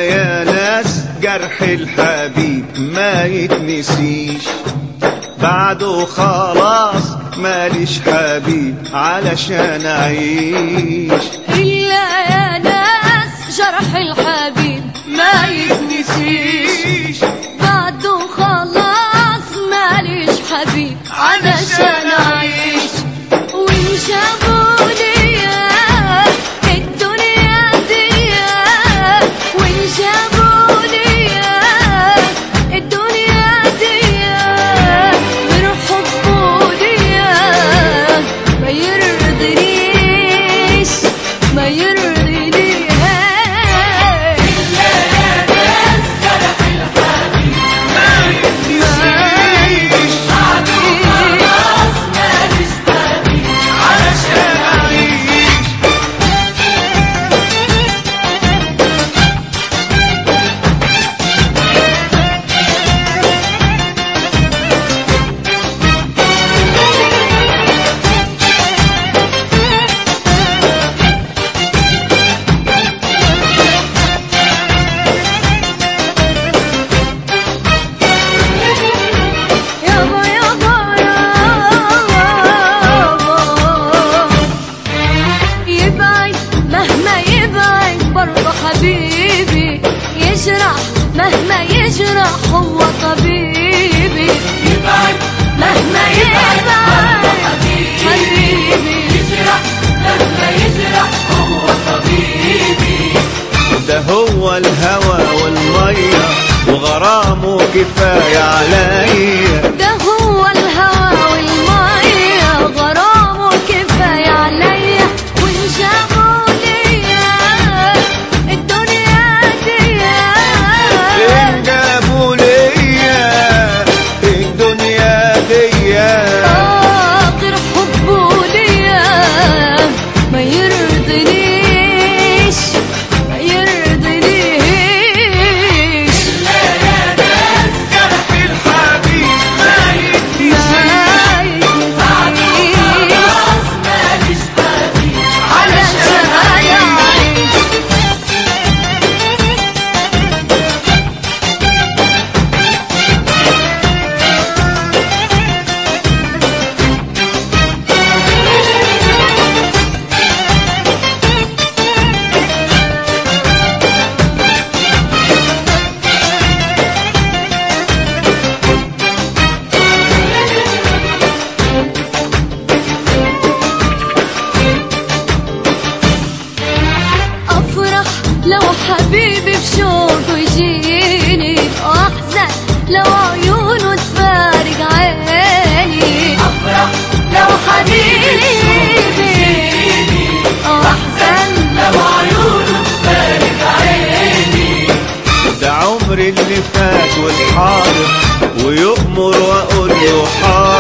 يا ناس جرح الحبيب ما يتنسيش بعده خلاص ماليش حبيب علشان اعيش إلا يا ناس جرح الحبيب ما يتنسيش بعده خلاص ماليش حبيب علشان أعيش وإن جابوا ليا الدنيا دي وإن جابوا ليا الدنيا دي من حبه ليا ما يرضينيش ما يرضينيش علشان اعيش يابا يابا يابا يبعد مهما يبعد برضه حبيبي يجرح مهما يجرح هو طبيبي يبعد مهما يبعد حبيبي يجرح مهما يجرح هو طبيبي ده هو الهوى والمية وغرامه كفاية عليا ده هو الهوى والمية غرامه كفاية عليا وإن جابوا ليا الدنيا دي إن جابوا ليا الدنيا دي آخر حبه ليا ما يرضينيش ما يرضينيش جرح الحبيب ما علشان أعيش افرح لو حبيبي بشوقه يجيني واحزن لو عيونه تفارق عيني افرح لو حبيبي واحزن لو عيونه تفارق عيني ده عمري اللي فات والحاضر ويؤمر واقول له حاضر